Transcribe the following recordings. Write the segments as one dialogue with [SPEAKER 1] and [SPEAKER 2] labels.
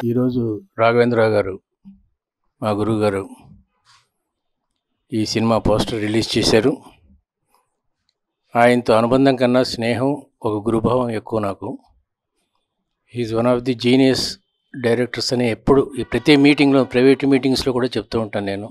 [SPEAKER 1] ఈరోజు రాఘవేంద్రరావు గారు మా గురువు గారు ఈ సినిమా పోస్టర్ రిలీజ్ చేశారు ఆయనతో అనుబంధం కన్నా స్నేహం ఒక గురుభావం ఎక్కువ నాకు is one of the genius directors అని ఎప్పుడు ఈ ప్రతి మీటింగ్లో ప్రైవేట్ మీటింగ్స్లో కూడా చెప్తూ ఉంటాను నేను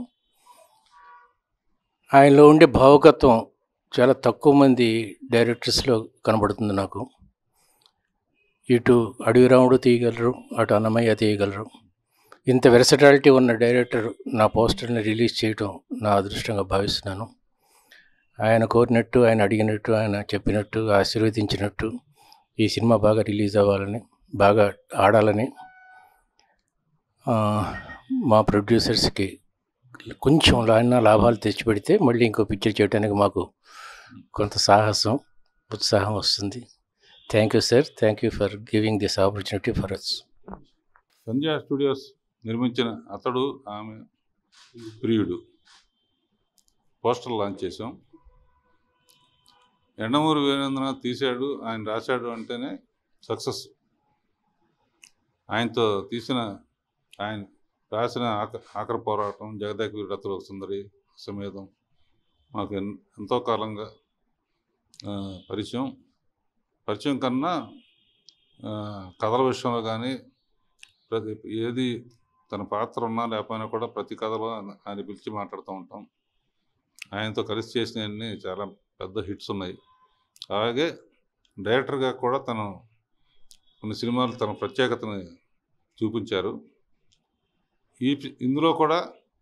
[SPEAKER 1] ఆయనలో ఉండే భావకత్వం చాలా తక్కువ మంది డైరెక్టర్స్లో కనబడుతుంది నాకు ఇటు అడవిరాముడు తీయగలరు అటు అన్నమయ్య తీయగలరు ఇంత వెరసటాలిటీ ఉన్న డైరెక్టర్ నా పోస్టర్ని రిలీజ్ చేయటం నా అదృష్టంగా భావిస్తున్నాను ఆయన కోరినట్టు ఆయన అడిగినట్టు ఆయన చెప్పినట్టు ఆశీర్వదించినట్టు ఈ సినిమా బాగా రిలీజ్ అవ్వాలని బాగా ఆడాలని ఆ, మా ప్రొడ్యూసర్స్కి కొంచెం లాన్న లాభాలు తెచ్చిపెడితే మళ్ళీ ఇంకో పిక్చర్ చేయడానికి మాకు కొంత సాహసం ఉత్సాహం వస్తుంది thank you sir thank you for giving this opportunity for us
[SPEAKER 2] Sandhya Studios నిర్మించిన అతడు ఆమె ప్రియుడు పోస్టర్ లాంచ్ చేసాం ఎండమూరి వీరేంద్రనాథ్ తీశాడు ఆయన రాశాడు అంటేనే సక్సెస్ ఆయనతో తీసిన ఆయన రాసిన ఆక ఆఖరి పోరాటం జగదేక వీరతుల సుందరి సమేతం మాకు ఎన్- ఎంతో కాలంగా ఆ, పరిచయం పరిచయం కన్నా ఆ, కథల విషయంలో కానీ ప్రతి ఏది తన పాత్ర ఉన్నా లేకపోయినా కూడా ప్రతి కథలో ఆయన పిలిచి మాట్లాడుతూ ఉంటాం ఆయనతో కలిసి చేసినవన్నీ చాలా పెద్ద హిట్స్ ఉన్నాయి అలాగే డైరెక్టర్గా కూడా తను కొన్ని సినిమాలు తన ప్రత్యేకతని చూపించారు ఈ పి- ఇందులో కూడా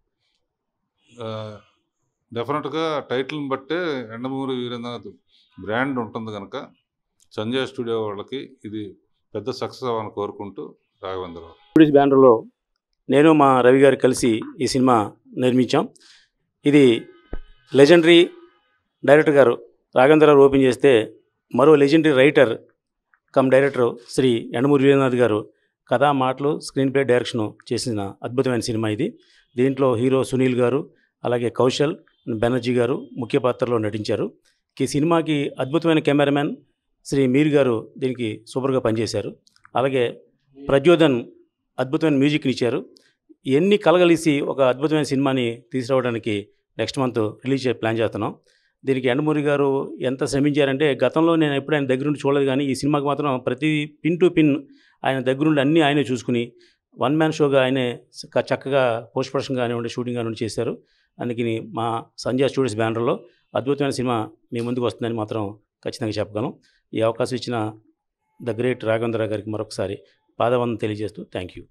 [SPEAKER 2] డెఫినెట్గా టైటిల్ని బట్టే ఎండమూరి వీరేంద్రనాథ్ బ్రాండ్ ఉంటుంది కనుక సంజయ్ స్టూడియో వాళ్ళకి ఇది పెద్ద సక్సెస్ అవ్వాలని కోరుకుంటూ రాఘవేంద్రరావు
[SPEAKER 3] స్టూడియోస్ బ్యానర్లో నేను మా రవి గారు కలిసి ఈ సినిమా నిర్మించాం ఇది లెజెండరీ డైరెక్టర్ గారు రాఘవేంద్రరావు ఓపెన్ చేస్తే మరో legendary writer come director Shri Yandamuri Veerendranath గారు కథా మాటలు స్క్రీన్ ప్లే డైరెక్షన్ చేసిన అద్భుతమైన సినిమా ఇది దీంట్లో హీరో సునీల్ గారు అలాగే కౌశల్ బెనర్జీ గారు ముఖ్య పాత్రలో నటించారు ఈ సినిమాకి అద్భుతమైన కెమెరామెన్ శ్రీ మీర్ గారు దీనికి సూపర్గా పనిచేశారు అలాగే ప్రచోదన్ అద్భుతమైన మ్యూజిక్ని ఇచ్చారు ఇవన్నీ కలగలిసి ఒక అద్భుతమైన సినిమాని తీసుకురావడానికి నెక్స్ట్ మంత్ రిలీజ్ చే ప్లాన్ చేస్తున్నాం దీనికి ఎండమూరి గారు ఎంత శ్రమించారంటే గతంలో నేను ఎప్పుడు ఆయన దగ్గర నుండి చూడలేదు కానీ ఈ సినిమాకి మాత్రం ప్రతి పిన్ టు పిన్ ఆయన దగ్గరుండి అన్నీ ఆయనే చూసుకుని వన్ మ్యాన్ షోగా ఆయనే చక్క- చక్కగా పోస్ట్ ప్రొడక్షన్ కానివ్వండి షూటింగ్ కానివ్వండి చేశారు అందుకని మా సంజయ్ స్టూడియోస్ బ్యానర్లో అద్భుతమైన సినిమా మీ ముందుకు వస్తుందని మాత్రం ఖచ్చితంగా చెప్పగలం ఈ అవకాశం ఇచ్చిన ద గ్రేట్ రాఘవేంద్ర గారికి మరొకసారి పాదవందం తెలియజేస్తూ థ్యాంక్ యూ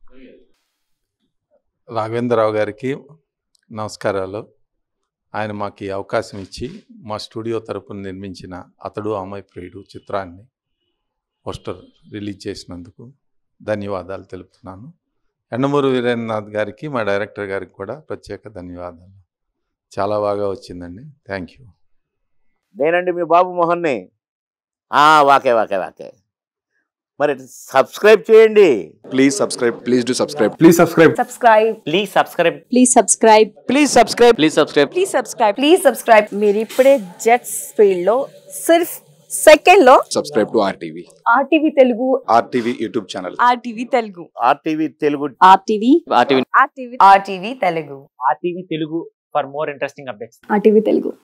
[SPEAKER 4] రాఘవేంద్రరావు గారికి నమస్కారాలు ఆయన మాకు ఈ అవకాశం ఇచ్చి మా స్టూడియో తరపున నిర్మించిన అతడు అమ్మాయి ప్రియుడు చిత్రాన్ని పోస్టర్ రిలీజ్ చేసినందుకు ధన్యవాదాలు తెలుపుతున్నాను ఎండమూరు వీరేంద్రనాథ్ గారికి మా డైరెక్టర్ గారికి కూడా ప్రత్యేక ధన్యవాదాలు చాలా బాగా వచ్చిందండి థ్యాంక్ యూ
[SPEAKER 5] నేనండి మీ బాబు మోహన్ని ఆ, వాకే వాకే వాకే మరి సబ్స్క్రైబ్ చేయండి
[SPEAKER 6] Please subscribe. Please do subscribe.
[SPEAKER 7] Please subscribe.
[SPEAKER 8] subscribe
[SPEAKER 5] please subscribe
[SPEAKER 8] please subscribe
[SPEAKER 5] please subscribe please subscribe
[SPEAKER 8] please subscribe please subscribe మీరు ఇప్పుడే జెట్స్ ఫీల్డ్ లో సిర్ఫ్ సెకండ్ లో
[SPEAKER 6] Subscribe to RTV.
[SPEAKER 8] RTV Telugu
[SPEAKER 6] RTV YouTube channel.
[SPEAKER 8] RTV Telugu
[SPEAKER 5] RTV Telugu
[SPEAKER 8] RTV
[SPEAKER 5] RTV
[SPEAKER 8] RTV RTV Telugu
[SPEAKER 9] RTV Telugu for more interesting updates.
[SPEAKER 8] RTV Telugu